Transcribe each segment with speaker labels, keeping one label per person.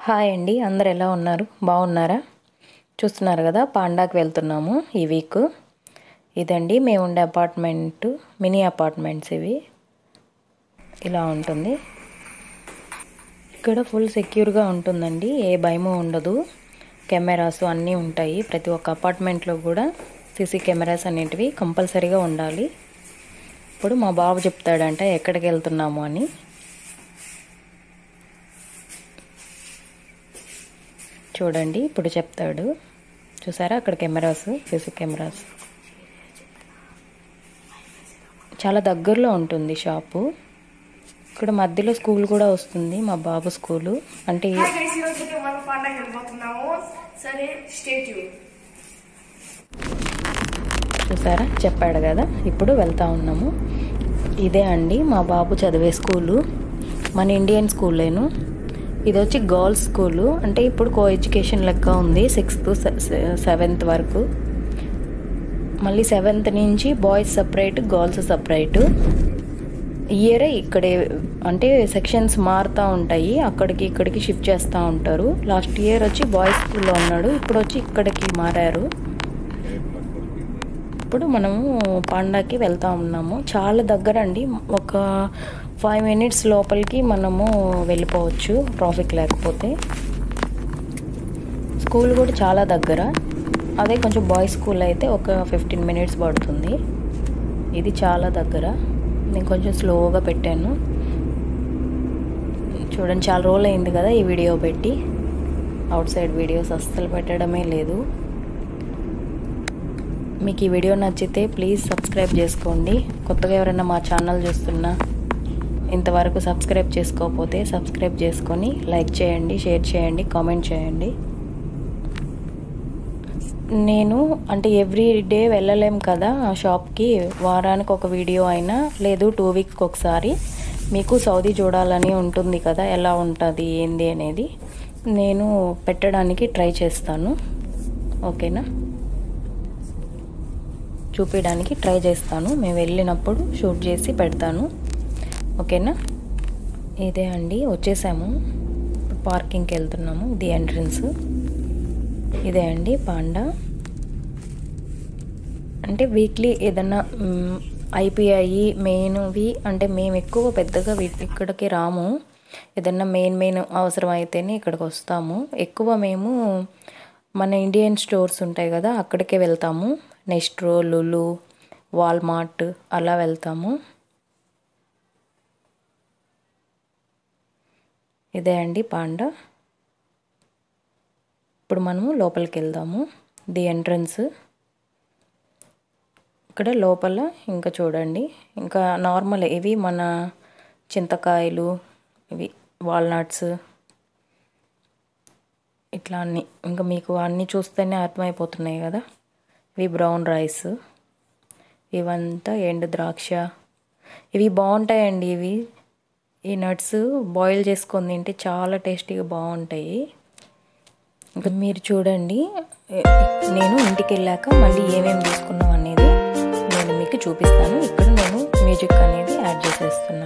Speaker 1: hi అండి అందరు ఎలా ఉన్నారు బాగున్నారా చూస్తున్నారు కదా పాండాకి వెళ్తున్నాము ఈ వీక్ ఇదండి మేము ఉండే అపార్ట్మెంట్ మినీ అపార్ట్మెంట్స్ ఇవి ఇలా ఉంటుంది ఇక్కడ ఫుల్ సెక్యూర్గా ఉంటుందండి ఏ భయము ఉండదు కెమెరాస్ అన్నీ ఉంటాయి ప్రతి ఒక్క అపార్ట్మెంట్లో కూడా సీసీ కెమెరాస్ అనేటివి కంపల్సరీగా ఉండాలి ఇప్పుడు మా బాబు చెప్తాడంట ఎక్కడికి వెళ్తున్నాము అని చూడండి ఇప్పుడు చెప్తాడు చూసారా అక్కడ కెమెరాస్ సీసీ కెమెరాస్ చాలా దగ్గరలో ఉంటుంది షాపు ఇక్కడ మధ్యలో స్కూల్ కూడా వస్తుంది మా బాబు స్కూలు అంటే
Speaker 2: హాయ్ గైస్ ఈరోజు అయితే మనం పండగ వెళ్ళిపోతున్నాము సరే స్టేట్
Speaker 1: చూసారా చెప్పాడు కదా ఇప్పుడు వెళ్తా ఉన్నాము ఇదే అండి మా బాబు చదివే స్కూలు మన ఇండియన్ స్కూలేను ఇది వచ్చి గర్ల్స్ స్కూలు అంటే ఇప్పుడు కో ఎడ్యుకేషన్ లెక్క ఉంది సిక్స్త్ సెవెంత్ వరకు మళ్ళీ సెవెంత్ నుంచి బాయ్స్ సపరేట్ గర్ల్స్ సపరేట్ ఇయరే ఇక్కడే అంటే సెక్షన్స్ మారుతూ ఉంటాయి అక్కడికి ఇక్కడికి షిఫ్ట్ చేస్తూ ఉంటారు లాస్ట్ ఇయర్ వచ్చి బాయ్స్ స్కూల్లో ఉన్నాడు ఇప్పుడు వచ్చి ఇక్కడికి మారారు ఇప్పుడు మనము పాండాకి వెళ్తా ఉన్నాము చాలా దగ్గర అండి ఒక ఫైవ్ మినిట్స్ లోపలికి మనము వెళ్ళిపోవచ్చు ట్రాఫిక్ లేకపోతే స్కూల్ కూడా చాలా దగ్గర అదే కొంచెం బాయ్స్ స్కూల్ అయితే ఒక ఫిఫ్టీన్ మినిట్స్ పడుతుంది ఇది చాలా దగ్గర నేను కొంచెం స్లోగా పెట్టాను చూడండి చాలా రోజులు అయింది కదా ఈ వీడియో పెట్టి అవుట్ సైడ్ వీడియోస్ అస్సలు పెట్టడమే లేదు మీకు ఈ వీడియో నచ్చితే ప్లీజ్ సబ్స్క్రైబ్ చేసుకోండి కొత్తగా ఎవరైనా మా ఛానల్ చూస్తున్నా ఇంతవరకు సబ్స్క్రైబ్ చేసుకోకపోతే సబ్స్క్రైబ్ చేసుకొని లైక్ చేయండి షేర్ చేయండి కామెంట్ చేయండి నేను అంటే ఎవ్రీ డే వెళ్ళలేం కదా షాప్కి వారానికి ఒక వీడియో అయినా లేదు టూ వీక్స్కి ఒకసారి మీకు సౌదీ చూడాలని ఉంటుంది కదా ఎలా ఉంటుంది ఏంది అనేది నేను పెట్టడానికి ట్రై చేస్తాను ఓకేనా చూపించడానికి ట్రై చేస్తాను మేము వెళ్ళినప్పుడు షూట్ చేసి పెడతాను ఓకేనా ఇదే అండి వచ్చేసాము పార్కింగ్కి వెళ్తున్నాము ఇది ఎంట్రన్స్ ఇదే అండి పాండా అంటే వీక్లీ ఏదన్నా ఐపీఐ మెయిన్వి అంటే మేము ఎక్కువ పెద్దగా ఇక్కడికి రాము ఏదన్నా మెయిన్ మెయిన్ అవసరం అయితేనే ఇక్కడికి వస్తాము ఎక్కువ మేము మన ఇండియన్ స్టోర్స్ ఉంటాయి కదా అక్కడికే వెళ్తాము నెస్ట్రో లులు వాల్మార్ట్ అలా వెళ్తాము ఇదే అండి పాండా ఇప్పుడు మనము లోపలికి వెళ్దాము ది ఎంట్రన్స్ ఇక్కడ లోపల ఇంకా చూడండి ఇంకా నార్మల్ ఇవి మన చింతకాయలు ఇవి వాల్నట్స్ ఇట్లా అన్నీ ఇంకా మీకు అన్నీ చూస్తేనే అర్థమైపోతున్నాయి కదా ఇవి బ్రౌన్ రైస్ ఇవంతా ఎండు ద్రాక్ష ఇవి బాగుంటాయండి ఇవి ఈ నట్స్ బాయిల్ చేసుకొని తింటే చాలా టేస్టీగా బాగుంటాయి ఇంకా మీరు చూడండి నేను ఇంటికి వెళ్ళాక మళ్ళీ ఏమేమి తీసుకున్నాం అనేది నేను మీకు చూపిస్తాను ఇక్కడ నేను మ్యూజిక్ అనేది యాడ్ చేసేస్తున్నాను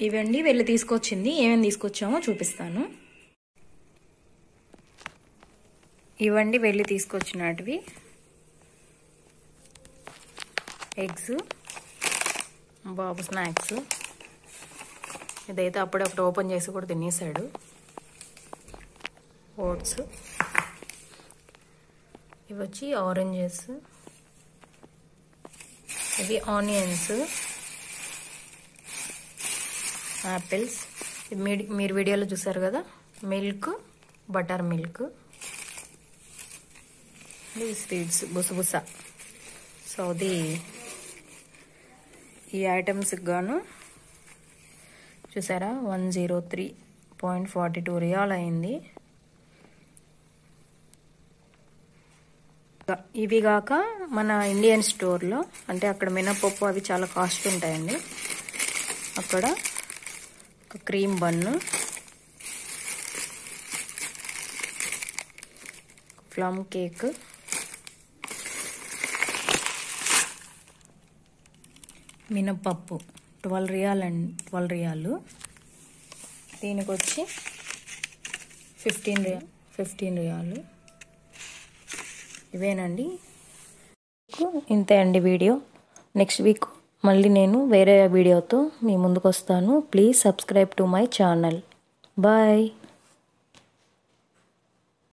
Speaker 1: ఇవండి వెళ్ళి తీసుకొచ్చింది ఏమేమి తీసుకొచ్చామో చూపిస్తాను ఇవండి వెళ్ళి తీసుకొచ్చినటివి ఎగ్స్ బాబు స్నాక్స్ ఇదైతే అప్పుడప్పుడు ఓపెన్ చేసి కూడా తినేసాడు ఓట్స్ ఇవి వచ్చి ఆరెంజెస్ ఇవి ఆనియన్స్ యాపిల్స్ మీరు వీడియోలో చూసారు కదా మిల్క్ బటర్ మిల్క్ ఈ స్వీట్స్ బుసబుస సో అది ఈ ఐటమ్స్కి గాను చూసారా one zero three point forty two riyal అయింది ఇవి కాక మన ఇండియన్ స్టోర్లో అంటే అక్కడ మినపప్పు అవి చాలా కాస్ట్ ఉంటాయండి అక్కడ ఒక క్రీమ్ బన్ను ప్లమ్ కేక్ మినపప్పు ట్వెల్వ్ రియాల్ అండ్ ట్వెల్వ్ రియాలు దీనికి వచ్చి ఫిఫ్టీన్ రియా ఫిఫ్టీన్ రియాలు ఇవేనండి ఇంతే అండి వీడియో నెక్స్ట్ వీక్ మళ్ళీ నేను వేరే వీడియోతో మీ ముందుకు వస్తాను please subscribe to my channel bye